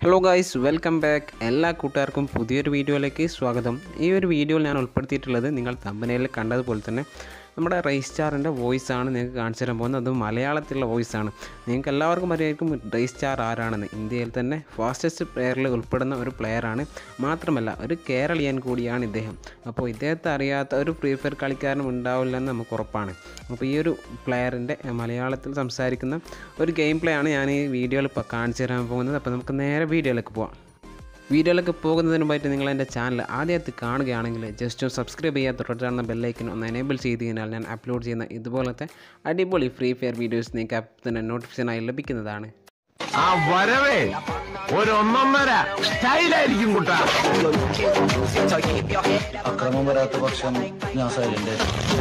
Hello guys welcome back എല്ലാ കൂട്ടുകാർക്കും പുതിയൊരു വീഡിയോയിലേക്ക് സ്വാഗതം ഈ ഒരു വീഡിയോയിൽ ഞാൻ ഉൾപ്പെടുത്തിയിട്ടുള്ളത് നിങ്ങൾ തമ്പനയിൽ കണ്ടതുപോലെ തന്നെ നമ്മുടെ റെയ്സ്റ്റാറിൻ്റെ വോയിസ് ആണ് നിങ്ങൾക്ക് കാണിച്ചു തരാൻ പോകുന്നത് അത് മലയാളത്തിലുള്ള വോയിസ് ആണ് നിങ്ങൾക്ക് എല്ലാവർക്കും അറിയായിരിക്കും റെയ്സ്റ്റാർ ആരാണെന്ന് ഇന്ത്യയിൽ തന്നെ ഫാസ്റ്റസ്റ്റ് പ്ലെയറിൽ ഉൾപ്പെടുന്ന ഒരു പ്ലെയറാണ് മാത്രമല്ല ഒരു കേരളീയൻ കൂടിയാണ് ഇദ്ദേഹം അപ്പോൾ ഇദ്ദേഹത്തെ അറിയാത്ത ഒരു ഫ്രീ ഫയർ കളിക്കാരനും ഉണ്ടാവില്ലെന്ന് നമുക്ക് ഉറപ്പാണ് അപ്പോൾ ഈ ഒരു പ്ലെയറിൻ്റെ മലയാളത്തിൽ സംസാരിക്കുന്ന ഒരു ഗെയിം പ്ലേ ആണ് ഞാൻ ഈ വീഡിയോയിൽ ഇപ്പോൾ കാണിച്ചു തരാൻ പോകുന്നത് അപ്പോൾ നമുക്ക് നേരെ വീഡിയോയിലേക്ക് പോവാം വീഡിയോയിലേക്ക് പോകുന്നതിന് മുമ്പായിട്ട് നിങ്ങൾ എൻ്റെ ചാനൽ ആദ്യമായിട്ട് കാണുകയാണെങ്കിൽ ജസ്റ്റ് ഒന്ന് സബ്സ്ക്രൈബ് ചെയ്യാത്ത തൊട്ടടുത്ത ബെല്ലൈക്കൻ ഒന്ന് എനേബിൾ ചെയ്ത് കഴിഞ്ഞാൽ ഞാൻ അപ്ലോഡ് ചെയ്യുന്ന ഇതുപോലത്തെ അടിപൊളി ഫ്രീ ഫയർ വീഡിയോസ് നിങ്ങൾക്ക് അപ്പം തന്നെ നോട്ടിഫിക്കേഷനായി ലഭിക്കുന്നതാണ് ആ വരവേ ഒരു ഒന്നൊന്നര സ്റ്റൈലായിരിക്കും കുട്ടാ അക്രമം വരാത്ത പക്ഷം ഞാൻ സൈലന്റ്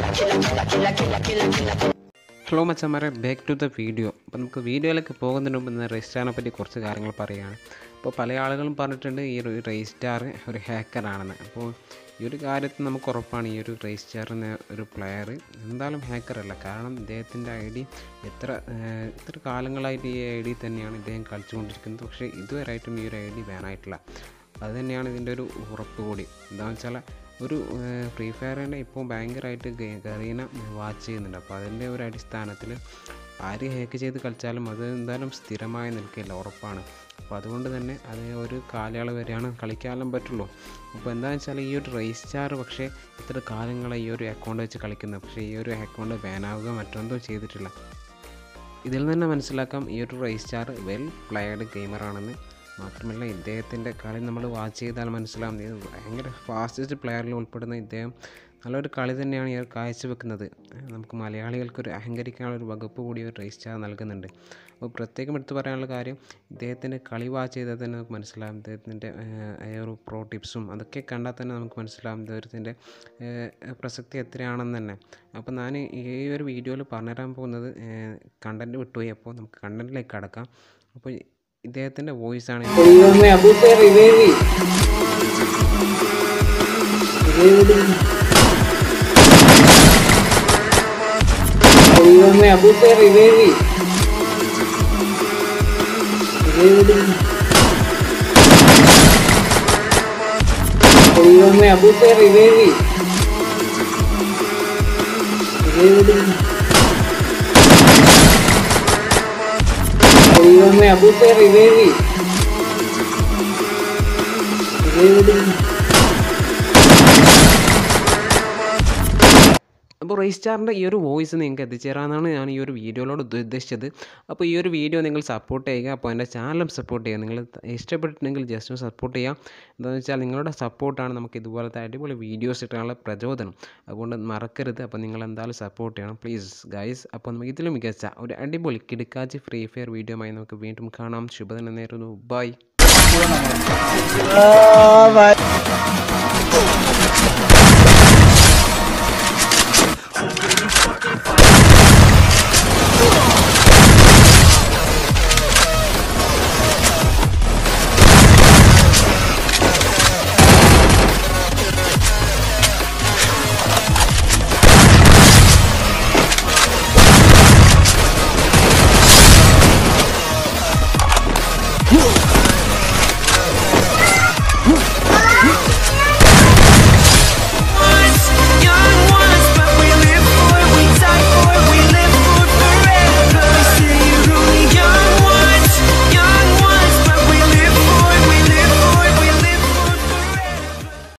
ഹലോ മച്ചന്മാരെ ബാക്ക് ടു ദ വീഡിയോ അപ്പോൾ നമുക്ക് വീഡിയോയിലേക്ക് പോകുന്നതിന് മുമ്പ് ഇന്ന് രജിസ്റ്റാറിനെ പറ്റി കുറച്ച് കാര്യങ്ങൾ പറയുകയാണ് അപ്പോൾ പല ആളുകളും പറഞ്ഞിട്ടുണ്ട് ഈ ഒരു രജിസ്റ്റാർ ഒരു ഹാക്കറാണെന്ന് അപ്പോൾ ഈ ഒരു കാര്യത്തിൽ നമുക്ക് ഉറപ്പാണ് ഈ ഒരു രജിസ്റ്റാർ എന്ന ഒരു പ്ലെയർ എന്തായാലും ഹാക്കറല്ല കാരണം ഇദ്ദേഹത്തിൻ്റെ ഐ ഡി എത്ര ഏഹ്, ഇത്ര കാലങ്ങളായിട്ട് ഈ ഐ ഡി തന്നെയാണ് ഇദ്ദേഹം കളിച്ചുകൊണ്ടിരിക്കുന്നത് പക്ഷേ ഇതുവരെയായിട്ടും ഈ ഒരു ഐ ഡി ബാനായിട്ടില്ല അത് തന്നെയാണ് ഇതിൻ്റെ ഒരു ഉറപ്പ് കൂടി എന്താണെന്ന് വെച്ചാൽ ഒരു ഫ്രീ ഫയറിനെ ഇപ്പോൾ ഭയങ്കരമായിട്ട് ഗറീന വാച്ച് ചെയ്യുന്നുണ്ട് അപ്പോൾ അതിൻ്റെ ഒരു അടിസ്ഥാനത്തിൽ ആര് ഹാക്ക് ചെയ്ത് കളിച്ചാലും അത് എന്തായാലും സ്ഥിരമായി നിൽക്കില്ല ഉറപ്പാണ് അപ്പോൾ അതുകൊണ്ട് തന്നെ അത് ഒരു കാലയളവ് വരെയാണ് കളിക്കാനും പറ്റുള്ളൂ അപ്പോൾ എന്താണെന്ന് വെച്ചാൽ ഈ ഒരു റേസ്റ്റാർ പക്ഷേ ഇത്ര കാലങ്ങളായി ഈ ഒരു അക്കൗണ്ട് വെച്ച് കളിക്കുന്നത് പക്ഷേ ഈ ഒരു അക്കൗണ്ട് ബാനാവുക മറ്റൊന്നും ചെയ്തിട്ടില്ല ഇതിൽ നിന്ന് തന്നെ മനസ്സിലാക്കാം ഈ ഒരു റേസ്റ്റാർ വെൽ പ്ലേയർഡ് ഗെയിമറാണെന്ന് മാത്രമല്ല ഇദ്ദേഹത്തിൻ്റെ കളി നമ്മൾ വാച്ച് ചെയ്താൽ മനസ്സിലാവും ഇത് ഭയങ്കര ഫാസ്റ്റസ്റ്റ് പ്ലെയറിൽ ഉൾപ്പെടുന്ന ഇദ്ദേഹം നല്ലൊരു കളി തന്നെയാണ് ഇയാൾ കാഴ്ചവെക്കുന്നത് നമുക്ക് മലയാളികൾക്കൊരു അഹങ്കരിക്കാനുള്ള ഒരു വകുപ്പ് കൂടി ഒരു റേസ്റ്റാർ നൽകുന്നുണ്ട് അപ്പോൾ പ്രത്യേകം എടുത്തു പറയാനുള്ള കാര്യം ഇദ്ദേഹത്തിൻ്റെ കളി വാച്ച് ചെയ്താൽ തന്നെ നമുക്ക് മനസ്സിലാവും ഇദ്ദേഹത്തിൻ്റെ ഒരു പ്രോ ടിപ്സും അതൊക്കെ കണ്ടാൽ തന്നെ നമുക്ക് മനസ്സിലാവും ഇദ്ദേഹത്തിൻ്റെ പ്രസക്തി എത്രയാണെന്ന് തന്നെ അപ്പോൾ ഞാൻ ഈ ഒരു വീഡിയോയിൽ പറഞ്ഞുതരാൻ പോകുന്നത് കണ്ടൻറ്റ് വിട്ടുപോയി അപ്പോൾ നമുക്ക് കണ്ടൻറ്റിലേക്ക് കടക്കാം അപ്പോൾ ഇദ്ദേഹത്തിൻ്റെ വോയിസ് ആണ് Dígame, abuse Ribery. Dígame, abuse Ribery. Dígame, abuse Ribery. Dígame, abuse Ribery. അപ്പോൾ റെയ്സ്റ്റാറിൻ്റെ ഈ ഒരു വോയിസ് നിങ്ങൾക്ക് എത്തിച്ചേരാമെന്നാണ് ഞാൻ ഈ ഒരു വീഡിയോയിലൂടെ ഉദ്ദേശിച്ചത് അപ്പോൾ ഈ ഒരു വീഡിയോ നിങ്ങൾ സപ്പോർട്ട് ചെയ്യുക അപ്പോൾ എൻ്റെ ചാനലും സപ്പോർട്ട് ചെയ്യുക നിങ്ങൾ ഇഷ്ടപ്പെട്ടിട്ടുണ്ടെങ്കിൽ ജസ്റ്റ് ഒന്ന് സപ്പോർട്ട് ചെയ്യുക എന്താണെന്ന് വെച്ചാൽ നിങ്ങളുടെ സപ്പോർട്ടാണ് നമുക്ക് ഇതുപോലത്തെ അടിപൊളി വീഡിയോസ് ഇട്ടാനുള്ള പ്രചോദനം അതുകൊണ്ട് മറക്കരുത് അപ്പോൾ നിങ്ങൾ എന്തായാലും സപ്പോർട്ട് ചെയ്യണം പ്ലീസ് ഗൈസ് അപ്പോൾ നമുക്ക് ഇതിലും മികച്ച ഒരു അടിപൊളി കിടുക്കാച്ചി ഫ്രീ ഫയർ വീഡിയോയുമായി നമുക്ക് വീണ്ടും കാണാം ശുഭദിനം നേരുന്നു ബൈ